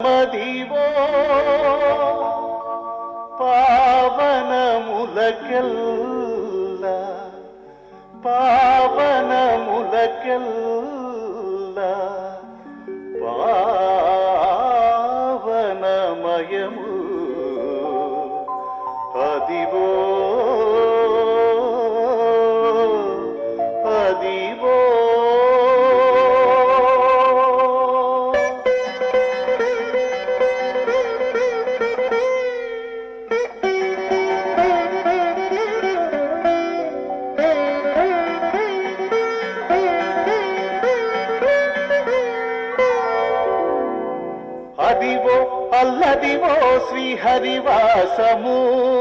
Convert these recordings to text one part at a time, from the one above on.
మదివో పావనములకెల్ల పావనములకెల్ల పావనమయము అదివో అదివో అదివో అల్లదివో శ్రీహరివాసము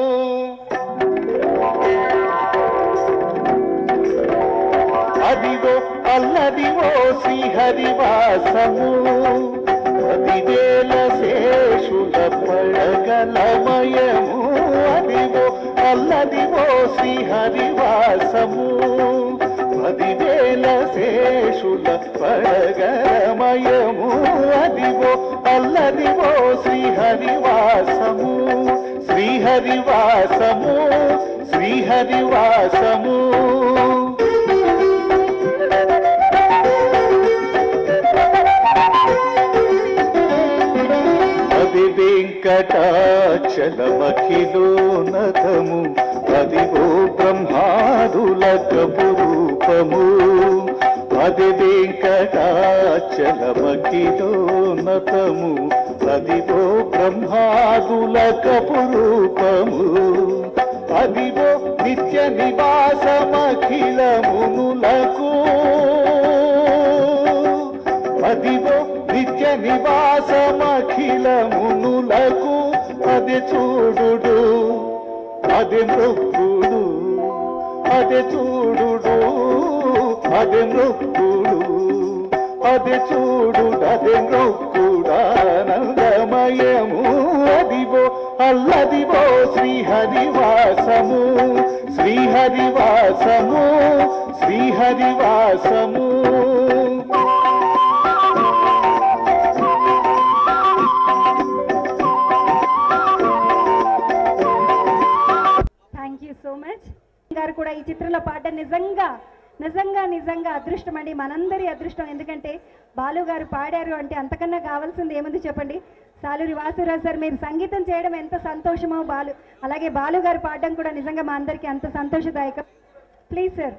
అదివో అల్లదివో శ్రీహరివాసము పదివేల శేషుల పడగలమయము అదివో అల్లదివో శ్రీహరివాసము పదివేల శేషుల పడగలమయము అదివో అల్లదివో శ్రీహరివాసము శ్రీహరివాసము శ్రీహరివాసము అది వెంకటాచలమఖిలోనతము అదివో బ్రహ్మాదులకపు రూపము అది వెంకటాచలమఖిలోనతము అదివో బ్రహ్మాదులకపు రూపము అదివో నిత్య నివాసమఖిల మునులకు అదివో నిత్య నివాసమఖిల మునులకు అది చూడు అది మృక్కుడు అది చూడు అది మృక్కుడు అది చూడు అది మృక్కుడానందమయము అదివో అల్లదివో శ్రీహరివాసము శ్రీహరివాసము శ్రీహరివాసము థ్యాంక్ యూ సో మచ్ గారు కూడా ఈ చిత్రంలో పాడడం నిజంగా నిజంగా నిజంగా అదృష్టం అండి మనందరి అదృష్టం ఎందుకంటే బాలు గారు పాడారు అంటే అంతకన్నా కావాల్సింది ఏముంది చెప్పండి సాలూరి వాసురావు సార్ మీరు సంగీతం చేయడం ఎంత సంతోషమో బాలు అలాగే బాలు గారు పాడడం కూడా నిజంగా మా అందరికీ అంత సంతోషదాయకం ప్లీజ్ సార్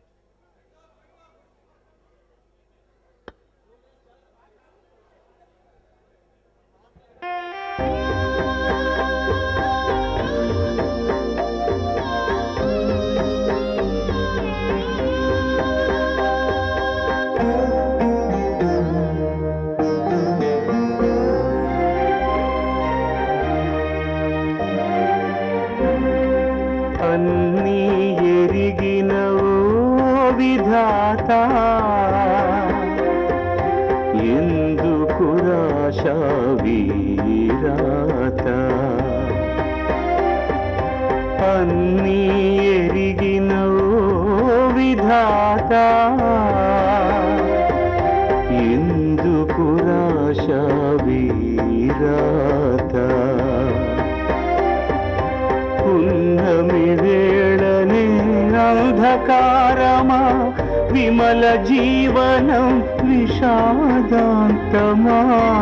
అన్నీ ఎరిగిన ఓ విధాత ఎందుకు రాశ వీరాత అన్నీ ఎరిగిన ఓ విధాత ఎందుకు రాశ వీరాత పున్నమి వేళనే అంధకారమా విమల జీవనం విషాదాంతమా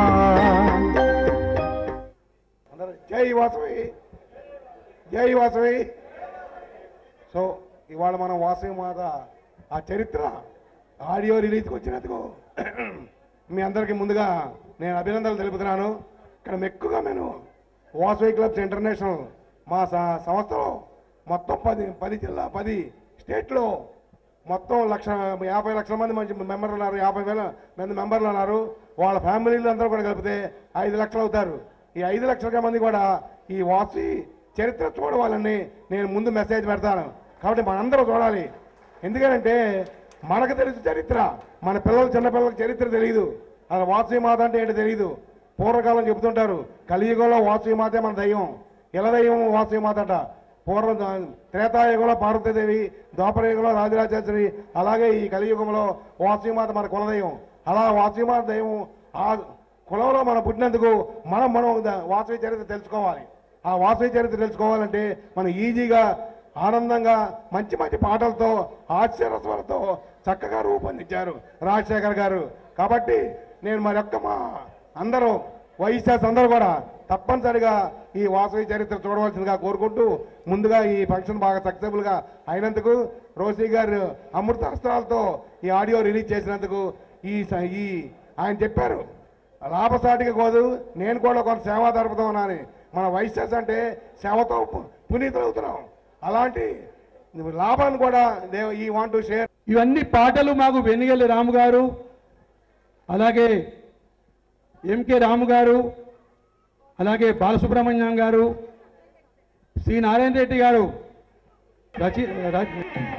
అందరూ జై వాసవి జై వాసవి సో ఇవాళ మనం వాసవి మాత ఆ చరిత్ర ఆడియో రిలీజ్కి వచ్చినందుకు మీ అందరికీ ముందుగా నేను అభినందనలు తెలుపుతున్నాను ఇక్కడ మెక్కుగా నేను వాసవి క్లబ్స్ ఇంటర్నేషనల్ మా స- సంస్థలో మొత్తం పది పది జిల్లా పది స్టేట్లో మొత్తం లక్ష యాభై లక్షల మంది మంచి మెంబర్లు ఉన్నారు యాభై వేల మంది మెంబర్లు ఉన్నారు వాళ్ళ ఫ్యామిలీలు అందరూ కూడా కలిపితే ఐదు లక్షలు అవుతారు ఈ ఐదు లక్షల మంది కూడా ఈ వాసి చరిత్ర చూడవాలని నేను ముందు మెసేజ్ పెడతాను కాబట్టి మనందరూ చూడాలి ఎందుకంటే మనకు తెలుసు చరిత్ర మన పిల్లలు చిన్నపిల్లలకు చరిత్ర తెలియదు అసలు వాసవి మాత అంటే ఏంటో తెలియదు పూర్వకాలం చెబుతుంటారు కలియుగంలో వాసవి మాతే మన దైవం ఎలా దైవం వాసవి మాత అట పూర్వం దా- త్రేతాయుగంలో పార్వతీదేవి ద్వాపరయుగంలో రాజరాజేశ్వరి అలాగే ఈ కలియుగంలో వాసవిమాత మన కులదైవం అలా వాసవిమాత దైవం ఆ కులంలో మనం పుట్టినందుకు మనం మనం ద- వాసవి చరిత్ర తెలుసుకోవాలి ఆ వాసవి చరిత్ర తెలుసుకోవాలంటే మనం ఈజీగా ఆనందంగా మంచి మంచి పాటలతో హాస్యరసలతో చక్కగా రూపొందించారు రాజశేఖర్ గారు కాబట్టి నేను మరి యొక్క మా అందరూ వైఎస్ఆర్ అందరూ కూడా తప్పనిసరిగా ఈ వాసవి చరిత్ర చూడవలసిందిగా కోరుకుంటూ ముందుగా ఈ ఫంక్షన్ బాగా సక్సెస్ఫుల్గా అయినందుకు రోసీ గారు అమృత అస్త్రాలతో ఈ ఆడియో రిలీజ్ చేసినందుకు ఈ స- ఈ ఆయన చెప్పారు లాభసాటిగా కాదు నేను కూడా కొంత సేవా దొరుకుతాం అని మన వైఎస్ఆర్ అంటే సేవతో పు- పునీతులవుతున్నాం అలాంటి లాభాన్ని కూడా దే ఈ వాంట్ టు షేర్ ఇవన్నీ పాటలు మాకు వెనిగల్లి రాము గారు అలాగే ఎంకే రాము గారు అలాగే బాలసుబ్రహ్మణ్యం గారు సి నారాయణ రెడ్డి గారు రచి ర-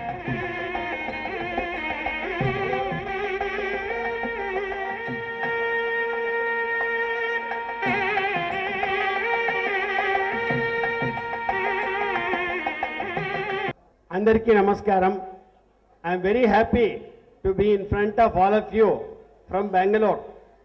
అందరికీ నమస్కారం I'm very happy to be in front of all of you from Bengaluru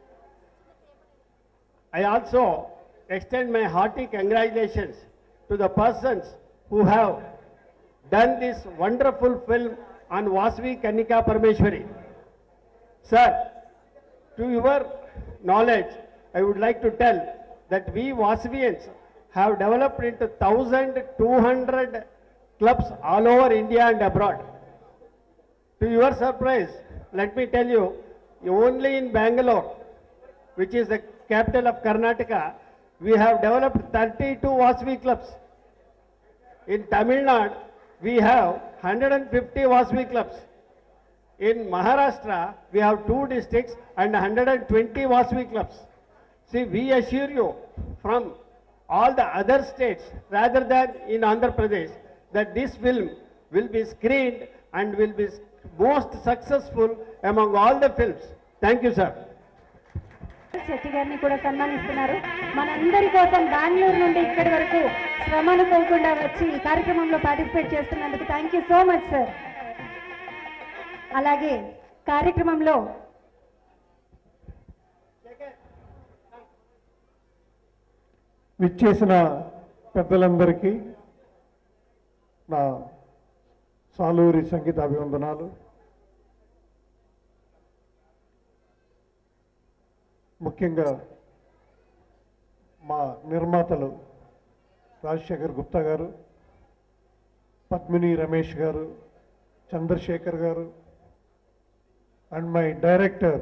I also extend my hearty congratulations to the persons who have done this wonderful film on Vasvi Kanika Parmeshwari. Sir, to your knowledge, I would like to tell that we Vasvians have developed into 1,200 clubs all over India and abroad. To your surprise, let me tell you, only in Bangalore, which is the capital of Karnataka, we have developed 32 Vasvi clubs. In Tamil Nadu, we have 150 Vasvi clubs. In Maharashtra, we have two districts and 120 Vasvi clubs. See, we assure you from all the other states rather than in Andhra Pradesh that this film will be screened and will be most successful among all the films. Thank you, sir. Shetty గారిని కూడా సన్మానిస్తున్నారు మనందరి కోసం బెంగళూరు నుండి ఇక్కడి వరకు శ్రమ అనుకోకుండా వచ్చి ఈ కార్యక్రమంలో పార్టిసిపేట్ చేస్తున్నందుకు thank you so much sir అలాగే కార్యక్రమంలో విచ్చేసిన పెద్దలందరికీ నా సాలూరి సంగీత అభివందనాలు ముఖ్యంగా మా నిర్మాతలు రాజశేఖర్ గుప్తా గారు పద్మిని రమేష్ గారు చంద్రశేఖర్ గారు and my director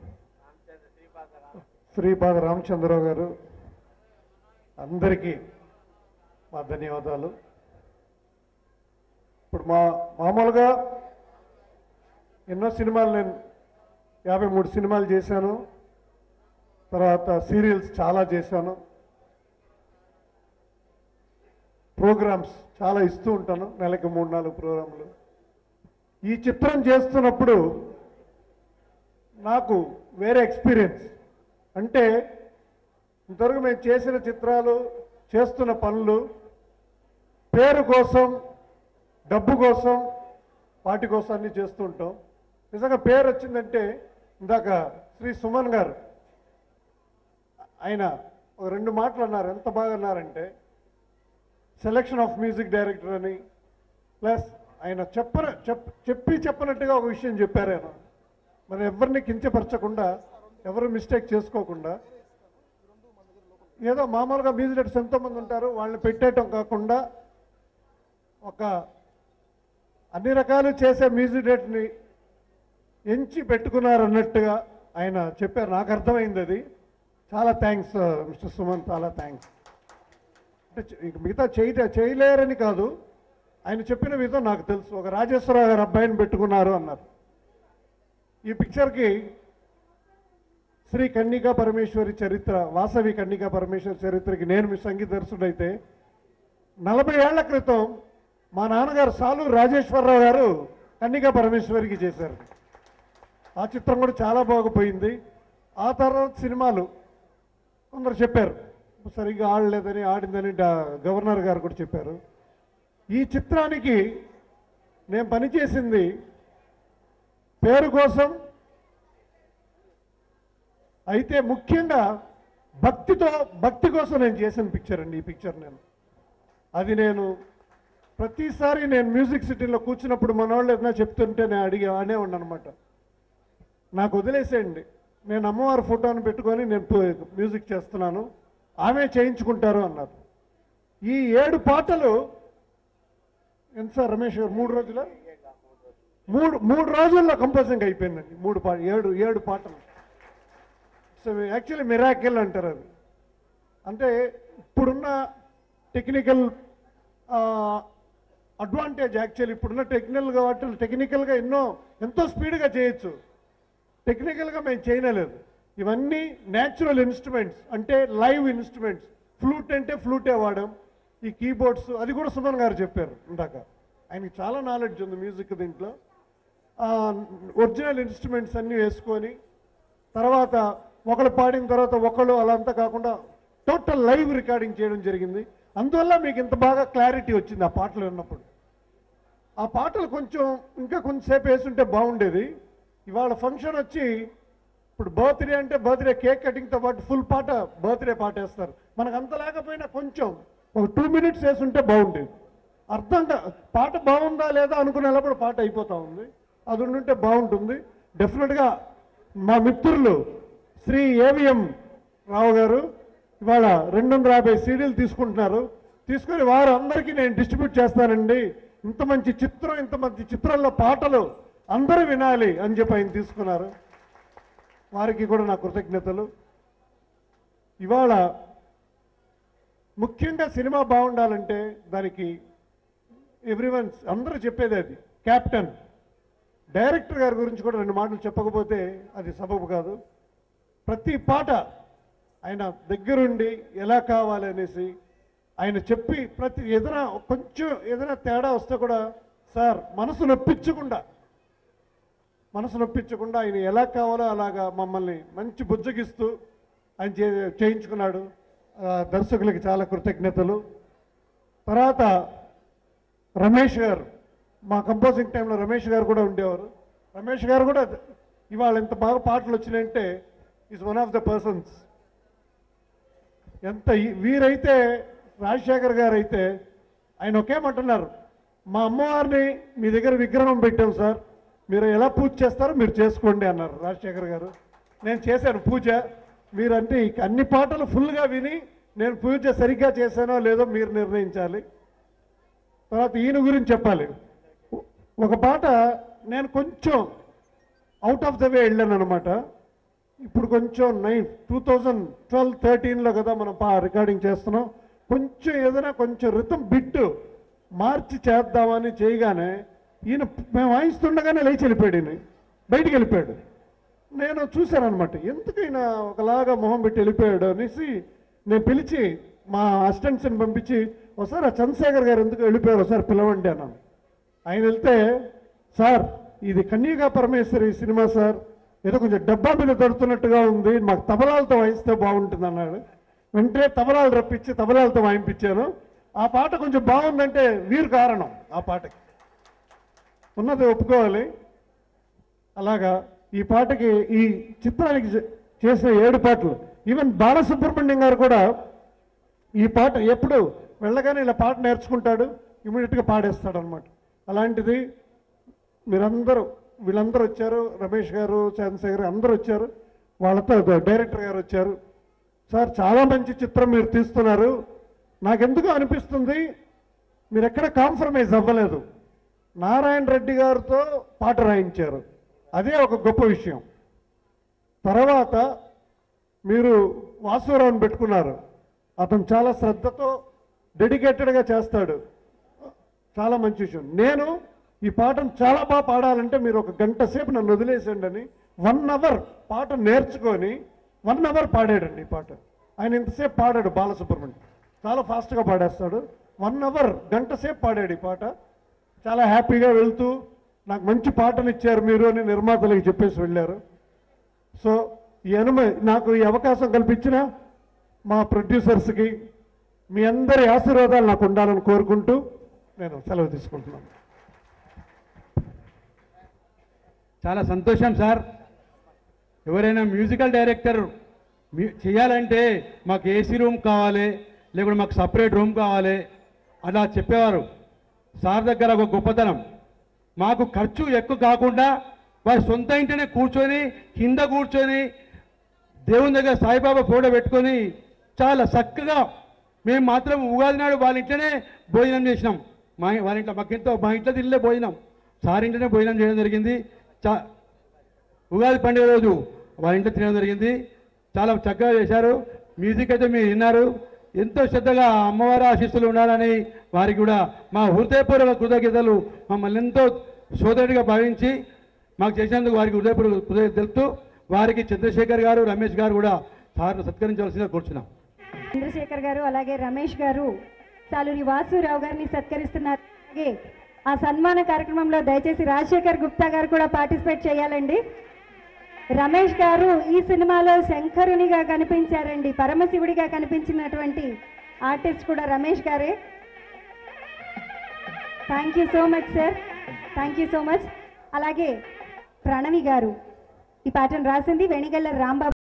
Sripada Ramachandrarao గారు అందరికీ మా ధన్యవాదాలు ఇప్పుడు మా మామూలుగా ఎన్నో సినిమాలు నేను యాభై మూడు సినిమాలు చేశాను తర్వాత సీరియల్స్ చాలా చేశాను ప్రోగ్రామ్స్ చాలా ఇస్తూ ఉంటాను నెలకి మూడు నాలుగు ప్రోగ్రాంలు ఈ చిత్రం చేస్తున్నప్పుడు నాకు వేరే ఎక్స్పీరియన్స్ అంటే ఇంతవరకు మేము చేసిన చిత్రాలు చేస్తున్న పనులు పేరు కోసం డబ్బు కోసం వాటి కోసం అన్ని చేస్తూ ఉంటాం నిజంగా పేరు వచ్చిందంటే ఇందాక శ్రీ సుమన్ గారు ఆయన ఒక రెండు మాటలు అన్నారు ఎంత బాగా అన్నారంటే సెలెక్షన్ ఆఫ్ మ్యూజిక్ డైరెక్టర్ అని ప్లస్ ఆయన చెప్పన చెప్ చెప్పి చెప్పనట్టుగా ఒక విషయం చెప్పారు ఆయన మరి ఎవరిని కించపరచకుండా ఎవరు మిస్టేక్ చేసుకోకుండా ఏదో మామూలుగా మ్యూజిక్ డైరెక్టర్స్ ఎంతోమంది ఉంటారు వాళ్ళని పెట్టేయటం కాకుండా ఒక అన్ని రకాలు చేసే మ్యూజిక్ డైరెక్టర్ని ఎంచి పెట్టుకున్నారు అన్నట్టుగా ఆయన చెప్పారు నాకు అర్థమైంది అది చాలా థ్యాంక్స్ మిస్టర్ సుమన్ చాలా థ్యాంక్స్ అంటే చ- ఇంక మిగతా చేయ చేయలేరని కాదు ఆయన చెప్పిన విధం నాకు తెలుసు ఒక రాజేశ్వరరావు గారు అబ్బాయిని పెట్టుకున్నారు అన్నారు ఈ పిక్చర్కి శ్రీ కన్నికా పరమేశ్వరి చరిత్ర వాసవి కన్నికా పరమేశ్వరి చరిత్రకి నేను మీ సంగీత దర్శకుడైతే నలభై ఏళ్ల క్రితం మా నాన్నగారు సాలూరు రాజేశ్వరరావు గారు కన్నికా పరమేశ్వరికి చేశారు ఆ చిత్రం కూడా చాలా బాగుపోయింది ఆ తర్వాత సినిమాలు కొందరు చెప్పారు సరిగ్గా ఆడలేదని ఆడిందని డా- గవర్నర్ గారు కూడా చెప్పారు ఈ చిత్రానికి నేను పనిచేసింది పేరు కోసం అయితే ముఖ్యంగా భక్తితో భక్తి కోసం నేను చేసిన పిక్చర్ అండి ఈ పిక్చర్ నేను అది నేను ప్రతిసారి నేను మ్యూజిక్ సిటీలో కూర్చున్నప్పుడు మన వాళ్ళు ఏదైనా చెప్తుంటే నేను అడిగి అనేవాడిని అనమాట నాకు వదిలేసేయండి నేను అమ్మవారి ఫోటోని పెట్టుకొని నేను పు- మ్యూజిక్ చేస్తున్నాను ఆమె చేయించుకుంటారు అన్నారు ఈ ఏడు పాటలు ఎంత సార్ రమేష్ గారు మూడు రోజుల మూడు మూడు రోజుల్లో కంపోజింగ్ అయిపోయిందండి మూడు పా ఏడు ఏడు పాటలు సో యాక్చువల్లీ మిరాకిల్ అంటారు అది అంటే ఇప్పుడున్న టెక్నికల్ అడ్వాంటేజ్ యాక్చువల్లీ ఇప్పుడున్న టెక్నికల్గా వాటి టెక్నికల్గా ఎన్నో ఎంతో స్పీడ్గా చేయొచ్చు టెక్నికల్గా మేము చేయలేదు ఇవన్నీ న్యాచురల్ ఇన్స్ట్రుమెంట్స్ అంటే లైవ్ ఇన్స్ట్రుమెంట్స్ ఫ్లూట్ అంటే ఫ్లూటే వాడాం ఈ కీబోర్డ్స్ అది కూడా సుమన్ గారు చెప్పారు ఇందాక ఆయనకి చాలా నాలెడ్జ్ ఉంది మ్యూజిక్ దీంట్లో ఒరిజినల్ ఇన్స్ట్రుమెంట్స్ అన్నీ వేసుకొని తర్వాత ఒకళ్ళు పాడిన తర్వాత ఒకళ్ళు అలా అంతా కాకుండా టోటల్ లైవ్ రికార్డింగ్ చేయడం జరిగింది అందువల్ల మీకు ఇంత బాగా క్లారిటీ వచ్చింది ఆ పాటలు విన్నప్పుడు ఆ పాటలు కొంచెం ఇంకా కొంచెంసేపు వేసుంటే బాగుండేది ఇవాళ ఫంక్షన్ వచ్చి ఇప్పుడు బర్త్డే అంటే బర్త్డే కేక్ కటింగ్తో పాటు ఫుల్ పాట బర్త్డే పాట వేస్తారు మనకు అంత లేకపోయినా కొంచెం ఒక టూ మినిట్స్ వేసుంటే బాగుండేది అర్థం కా పాట బాగుందా లేదా అనుకునేటప్పుడు పాట అయిపోతా ఉంది అది ఉండుంటే బాగుంటుంది డెఫినెట్గా మా మిత్రులు శ్రీ ఏవిఎం రావు గారు ఇవాళ రెండు వందల యాభై సీడీలు తీసుకుంటున్నారు తీసుకొని వారు అందరికీ నేను డిస్ట్రిబ్యూట్ చేస్తానండి ఇంత మంచి చిత్రం ఇంత మంచి చిత్రంలో పాటలు అందరూ వినాలి అని చెప్పి ఆయన తీసుకున్నారు వారికి కూడా నా కృతజ్ఞతలు ఇవాళ ముఖ్యంగా సినిమా బాగుండాలంటే దానికి ఎవ్రీవన్ అందరూ చెప్పేది అది క్యాప్టెన్ డైరెక్టర్ గారి గురించి కూడా రెండు మాటలు చెప్పకపోతే అది సబబు కాదు ప్రతి పాట ఆయన దగ్గరుండి ఎలా కావాలి అనేసి ఆయన చెప్పి ప్రతి ఏదైనా కొంచెం ఏదైనా తేడా వస్తే కూడా సార్ మనసు నొప్పించకుండా మనసు నొప్పించకుండా ఆయన ఎలా కావాలో అలాగా మమ్మల్ని మంచి బుజ్జగిస్తూ ఆయన చే చేయించుకున్నాడు ఆ, దర్శకులకి చాలా కృతజ్ఞతలు తర్వాత రమేష్ గారు మా కంపోజింగ్ టైంలో రమేష్ గారు కూడా ఉండేవారు రమేష్ గారు కూడా ఇవాళ ఎంత బాగా పాటలు వచ్చినాయంటే is one of the persons ఎంత ఈ- వీరైతే రాజశేఖర్ గారు అయితే ఆయన ఒకేమంటున్నారు మా అమ్మవారిని మీ దగ్గర విగ్రహం పెట్టాం సార్ మీరు ఎలా పూజ చేస్తారో మీరు చేసుకోండి అన్నారు రాజశేఖర్ గారు నేను చేశాను పూజ మీరంటే ఇక అన్ని పాటలు ఫుల్గా విని నేను పూజ సరిగ్గా చేశానో లేదో మీరు నిర్ణయించాలి తర్వాత ఈయన గురించి చెప్పాలి ఒక పాట నేను కొంచెం అవుట్ ఆఫ్ ద వే వెళ్ళాను అనమాట ఇప్పుడు కొంచెం నైన్ టూ థౌజండ్ ట్వెల్వ్ థర్టీన్లో కదా మనం పా రికార్డింగ్ చేస్తున్నాం కొంచెం ఏదైనా కొంచెం రితం బిట్టు మార్చి చేద్దామని చేయగానే ఈయన మేము వాయిస్తుండగానే లేచి వెళ్ళిపోయాడు ఈయన బయటికి వెళ్ళిపోయాడు నేను చూశాను అనమాట ఎందుకైనా ఒకలాగా మొహం పెట్టి వెళ్ళిపోయాడు అనేసి నేను పిలిచి మా అసిస్టెంట్స్ని పంపించి ఒకసారి ఆ చంద్రశేఖర్ గారు ఎందుకు వెళ్ళిపోయారు ఒకసారి పిలవండి అన్నాను ఆయన వెళ్తే సార్ ఇది కన్యగా పరమేశ్వరి సినిమా సార్ ఏదో కొంచెం డబ్బా మీద తడుతున్నట్టుగా ఉంది మాకు తబలాలతో వాయిస్తే బాగుంటుంది అన్నాడు వెంటనే తబలాలు రప్పించి తబలాలతో వాయింపించాను ఆ పాట కొంచెం బాగుందంటే వీరు కారణం ఆ పాటకి ఉన్నది ఒప్పుకోవాలి అలాగా ఈ పాటకి ఈ చిత్రానికి చే- చేసిన ఏడు పాటలు ఈవెన్ బాలసుబ్రహ్మణ్యం గారు కూడా ఈ పాట ఎప్పుడు వెళ్ళగానే ఇలా పాట నేర్చుకుంటాడు ఇమీడియట్గా పాడేస్తాడు అనమాట అలాంటిది మీరందరూ వీళ్ళందరూ వచ్చారు రమేష్ గారు చంద్రశేఖర్ గారు అందరూ వచ్చారు వాళ్ళతో డైరెక్టర్ గారు వచ్చారు సార్ చాలా మంచి చిత్రం మీరు తీస్తున్నారు నాకెందుకు అనిపిస్తుంది మీరు ఎక్కడ కాంప్రమైజ్ అవ్వలేదు నారాయణ రెడ్డి గారితో పాట రాయించారు అదే ఒక గొప్ప విషయం తర్వాత మీరు వాసురావుని పెట్టుకున్నారు అతను చాలా శ్రద్ధతో డెడికేటెడ్గా చేస్తాడు చాలా మంచి విషయం నేను ఈ పాటను చాలా బాగా పాడాలంటే మీరు ఒక గంట సేపు నన్ను వదిలేసండి అని వన్ అవర్ పాట నేర్చుకొని వన్ అవర్ పాడాడండి ఈ పాట ఆయన ఇంతసేపు పాడాడు బాలసుబ్రహ్మణ్యం చాలా ఫాస్ట్గా పాడేస్తాడు వన్ అవర్ గంట సేపు పాడాడు ఈ పాట చాలా హ్యాపీగా వెళ్తూ నాకు మంచి పాటను ఇచ్చారు మీరు అని నిర్మాతలకు చెప్పేసి వెళ్ళారు సో ఈ అనుమ నాకు ఈ అవకాశం కల్పించిన మా ప్రొడ్యూసర్స్కి మీ అందరి ఆశీర్వాదాలు నాకు ఉండాలని కోరుకుంటూ నేను సెలవు తీసుకుంటున్నాను చాలా సంతోషం సార్ ఎవరైనా మ్యూజికల్ డైరెక్టర్ మ్యూ- చేయాలంటే మాకు ఏసీ రూమ్ కావాలి లేకుంటే మాకు సపరేట్ రూమ్ కావాలి అలా చెప్పేవారు సార్ దగ్గర ఒక గొప్పతనం మాకు ఖర్చు ఎక్కువ కాకుండా వారి సొంత ఇంటినే కూర్చొని కింద కూర్చొని దేవుని దగ్గర సాయిబాబా ఫోటో పెట్టుకొని చాలా చక్కగా మేము మాత్రం ఉగాది నాడు వాళ్ళ ఇంట్లోనే భోజనం చేసినాం మా వాళ్ళ ఇంట్లో మాకు ఎంతో మా ఇంట్లో తిల్లే భోజనం సార్ ఇంట్లోనే భోజనం చేయడం జరిగింది చా ఉగాది పండుగ రోజు వాళ్ళ ఇంట్లో తినడం జరిగింది చాలా చక్కగా చేశారు మ్యూజిక్ అయితే మీరు విన్నారు ఎంతో శ్రద్ధగా ఆ అమ్మవారి ఆశీస్సులు ఉండాలని వారికి కూడా మా హృదయపూర్వక కృతజ్ఞతలు మమ్మల్ని ఎంతో సోదరుడిగా భావించి మాకు చేసినందుకు వారికి హృదయపూర్వక కృతజ్ఞత తెలుపుతూ వారికి చంద్రశేఖర్ గారు రమేష్ గారు కూడా సార్ను సత్కరించవలసిందిగా కూర్చున్నాం చంద్రశేఖర్ గారు అలాగే రమేష్ గారు సాలూరి వాసురావు గారిని సత్కరిస్తున్నారు అలాగే ఆ సన్మాన కార్యక్రమంలో దయచేసి రాజశేఖర్ గుప్తా గారు కూడా పార్టిసిపేట్ చేయాలండి రమేష్ గారు ఈ సినిమాలో శంకరునిగా కనిపించారండి పరమశివుడిగా కనిపించినటువంటి ఆర్టిస్ట్ కూడా రమేష్ గారే thank you so much sir thank you so much అలాగే ప్రణవి గారు ఈ పాటను రాసింది వెణిగల్ల రాంబాబు